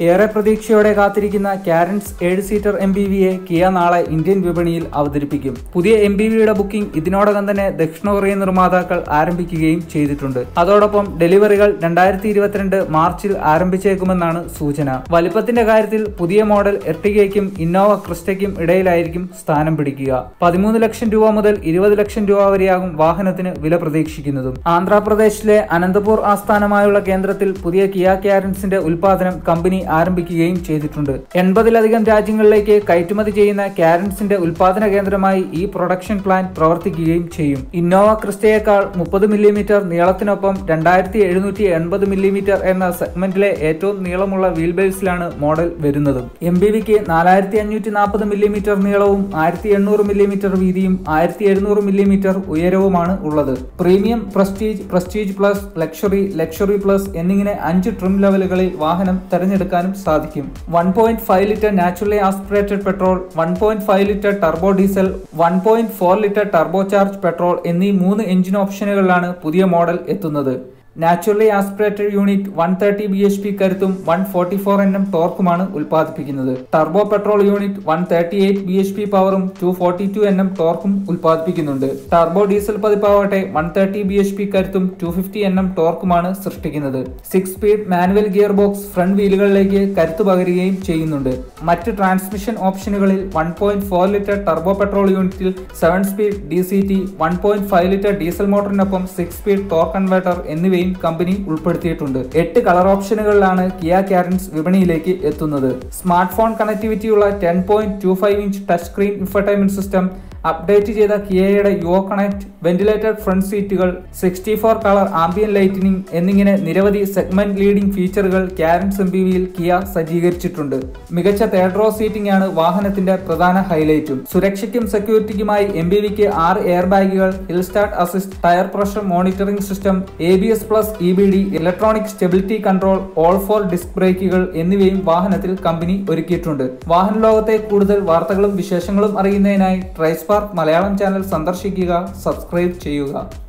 ഏറെ പ്രതീക്ഷയോടെ കാത്തിരിക്കുന്ന കാരൻസ് ഏഴ് സീറ്റർ എം ബി വിയെ കിയ നാളെ ഇന്ത്യൻ വിപണിയിൽ അവതരിപ്പിക്കും പുതിയ എം ബി വിയുടെ ബുക്കിംഗ് ഇതിനോടകം തന്നെ ദക്ഷിണ കൊറിയൻ നിർമ്മാതാക്കൾ ആരംഭിക്കുകയും ചെയ്തിട്ടുണ്ട് അതോടൊപ്പം ഡെലിവറികൾ രണ്ടായിരത്തി ഇരുപത്തിരണ്ട് മാർച്ചിൽ ആരംഭിച്ചേക്കുമെന്നാണ് സൂചന വലിപ്പത്തിന്റെ കാര്യത്തിൽ പുതിയ മോഡൽ എർട്ടിഗയ്ക്കും ഇന്നോവ ക്രിസ്റ്റയ്ക്കും ഇടയിലായിരിക്കും സ്ഥാനം പിടിക്കുക പതിമൂന്ന് ലക്ഷം രൂപ മുതൽ ഇരുപത് ലക്ഷം രൂപ വരെയാകും വാഹനത്തിന് വില പ്രതീക്ഷിക്കുന്നതും ആന്ധ്രാപ്രദേശിലെ അനന്തപൂർ ആസ്ഥാനമായുള്ള കേന്ദ്രത്തിൽ പുതിയ കിയ ക്യാരൻസിന്റെ ഉൽപാദനം കമ്പനി ആരംഭിക്കുകയും ചെയ്തിട്ടുണ്ട് എൺപതിലധികം രാജ്യങ്ങളിലേക്ക് കയറ്റുമതി ചെയ്യുന്ന ക്യാരൻസിന്റെ ഉൽപാദന കേന്ദ്രമായി ഈ പ്രൊഡക്ഷൻ പ്ലാന്റ് പ്രവർത്തിക്കുകയും ചെയ്യും ഇന്നോവ ക്രിസ്റ്റയേക്കാൾ മുപ്പത് മില്ലിമീറ്റർ നീളത്തിനൊപ്പം രണ്ടായിരത്തി എഴുന്നൂറ്റി എൺപത് മില്ലിമീറ്റർ എന്ന സെഗ്മെന്റിലെ ഏറ്റവും നീളമുള്ള വീൽ ബേസിലാണ് മോഡൽ വരുന്നതും എം ബി വിക്ക് നാലായിരത്തി അഞ്ഞൂറ്റി നാൽപ്പത് മില്ലിമീറ്റർ നീളവും ആയിരത്തി എണ്ണൂറ് മില്ലിമീറ്റർ വീതിയും ആയിരത്തി എഴുന്നൂറ് മില്ലിമീറ്റർ ഉയരവുമാണ് ഉള്ളത് premium prestige prestige plus luxury luxury plus എന്നിങ്ങനെ അഞ്ച് ട്രിം ലെവലുകളിൽ വാഹനം തെരഞ്ഞെടുക്കാനും സാധിക്കും one point five litre naturally aspirated petrol one point five litre turbo diesel one point four litre turbo charge petrol എന്നീ മൂന്ന് എഞ്ചിൻ ഓപ്ഷനുകളിലാണ് പുതിയ മോഡൽ എത്തുന്നത് naturally aspirated unit one thirty B H P കരുത്തും one forty four N M ടോർക്കുമാണ് ഉൽപ്പാദിപ്പിക്കുന്നത് turbo petrol unit one thirty eight B H P പവറും two forty two N M ടോർക്കും ഉൽപ്പാദിപ്പിക്കുന്നുണ്ട് ടർബോ ഡീസൽ പതിപ്പാവട്ടെ one thirty B H P കരുത്തും two fifty N M ടോർക്കുമാണ് സൃഷ്ടിക്കുന്നത് six speed manual gear box front വീലുകളിലേക്ക് കരുത്ത് പകരുകയും ചെയ്യുന്നുണ്ട് മറ്റ് ട്രാൻസ്മിഷൻ ഓപ്ഷനുകളിൽ one point four litre turbo petrol യൂണിറ്റിൽ seven speed D C T one point five litre diesel മോട്ടറിനൊപ്പം സിക്സ് സ്പീഡ് ടോർക്ക് കൺവേർട്ടർ എന്നിവയും കമ്പനി ഉൾപ്പെടുത്തിയിട്ടുണ്ട് എട്ട് കളർ ഓപ്ഷനുകളിലാണ് കിയ കാരൻസ് വിപണിയിലേക്ക് എത്തുന്നത് smart phone കണക്ടിവിറ്റിയുള്ള ten point two five inch touch screen infotainment system update ചെയ്ത കിയയുടെ യുവോ കണക്ട് വെന്റിലേറ്റഡ് ഫ്രണ്ട് സീറ്റുകൾ sixty four colour ambient lighting എന്നിങ്ങനെ നിരവധി സെഗ്മെന്റ് ലീഡിംഗ് ഫീച്ചറുകൾ കാരൻസ് എം ബി വിയിൽ കിയ സജ്ജീകരിച്ചിട്ടുണ്ട് മികച്ച തേർഡ് റോ സീറ്റിംഗ് ആണ് വാഹനത്തിന്റെ പ്രധാന ഹൈലൈറ്റും സുരക്ഷയ്ക്കും സെക്യൂരിറ്റിക്കുമായി എം ബി വിക്ക് ആറ് എയർ ബാഗുകൾ hill start assist tyre pressure monitoring system A B S plus E B D electronic stability control all four disc ബ്രേക്കുകൾ എന്നിവയും വാഹനത്തിൽ കമ്പനി ഒരുക്കിയിട്ടുണ്ട് വാഹന ലോകത്തെ കൂടുതൽ വാർത്തകളും വിശേഷങ്ങളും അറിയുന്നതിനായി ട്രൈസ്പാർക്ക് മലയാളം ചാനൽ സന്ദർശിക്കുക സബ്സ്ക്രൈബ് ചെയ്യുക